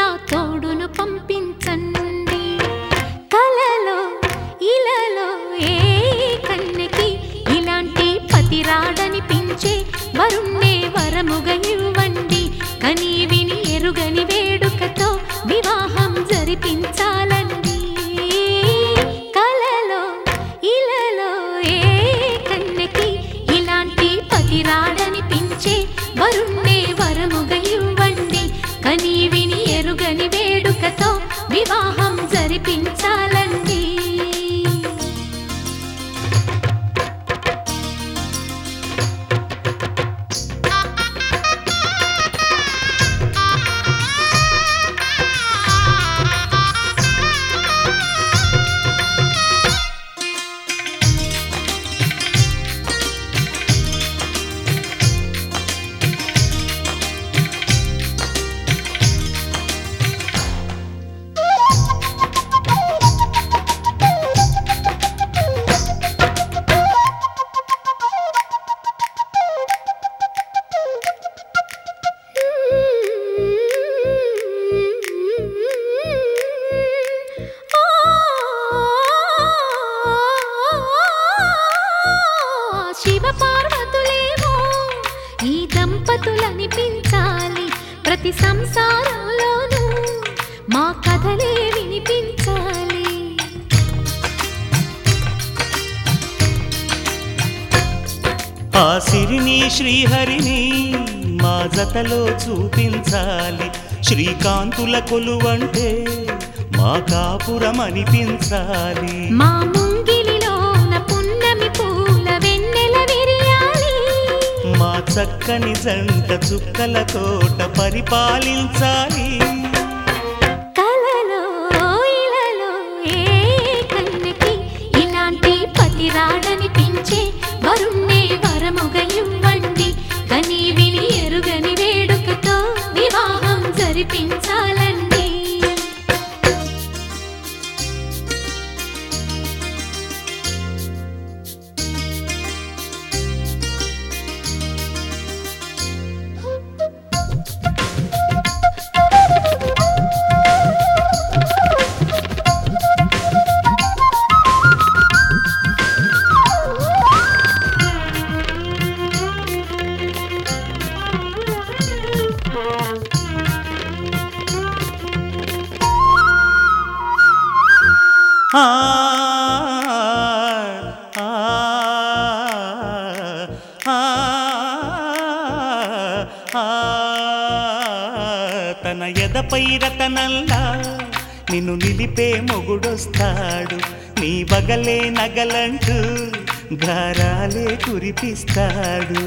తోడును పంపించండి కలలో ఇలలో ఏ కన్నెకి ఇలాంటి పతి రాడనిపించే వరుణ్ణే వరముగా ఇవ్వండి కని విని ఎరుగని వేడుకతో వివాహం జరిపించాలండి కలలో ఇలలో ఏ కన్నెకి ఇలాంటి పతి రాడనిపించే వరుణ్ణే వరముగా ఇవ్వండి కని విని ఎరుగని వేడుకతో వివాహం జరిపించాలండి శివ పార్వతులేమో ఈ దంపతులనిపించాలి ప్రతి సంసారంలోనూ మా కథలే వినిపించాలి ఆ సిరిని శ్రీహరిని మా జతలో చూపించాలి శ్రీకాంతుల కొలువంటే మా కాపురం అనిపించాలి మా ముంగిలిలోన పున్నమి పూల వెన్నెల విరియాలి మా చక్కని జంట చుక్కల తోట పరిపాలించాలి కలలో ఇలలో ఏ కన్నెకి ఇలాంటి పతి రాడనిపించే వరుణ్ణే వరముగా ఇవ్వండి కని విని ఎరుగని వేడుకతో వివాహం జరిపించాలండి ఆ, ఆ, ఆ, ఆ, తన ఎదపై రతనల్లా నిన్ను నిలిపే మొగుడొస్తాడు నీ బగలే నగలంటూ గారాలే కురిపిస్తాడు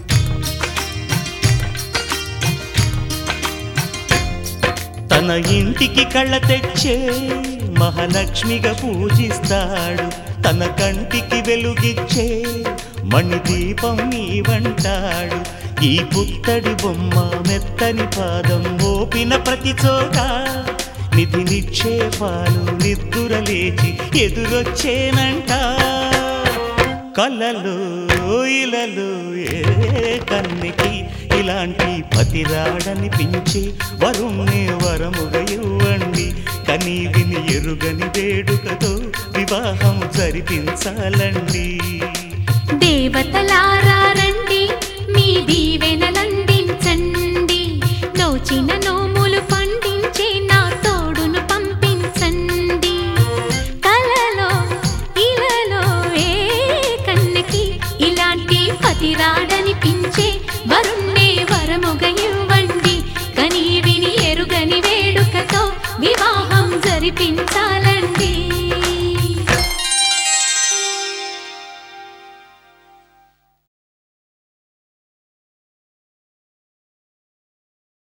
తన ఇంటికి కళ్ళ తెచ్చే మహాలక్ష్మిగా పూజిస్తాడు తన కంటికి వెలుగిచ్చే మణిదీపం నీవంటాడు ఈ పుత్తడి బొమ్మ మెత్తని పాదం మోపిన ప్రతి చోట నిధి నిక్షేపాలు నిద్దుర లేచి ఎదురొచ్చేనంట కలలు ఇలలు ఏ కన్నికి ఇలాంటి పతి రాడనిపించి వరుణ్ణి వరముగా ఇవ్వండి కని విని ఎరుగని వేడుకతో వివాహం జరిపించాలండి దేవతలారా రండి మీ దీవెనలందించండి నోచిన నోములు పండించే నా తోడును పంపించండి కలలో ఇలలో ఏ కన్నెకి ఇలాంటి పతి రాడనిపించే వరుణ్ణే వరముగా ఇవ్వండి కని విని ఎరుగని వేడుకతో వివాహం జరిపించండి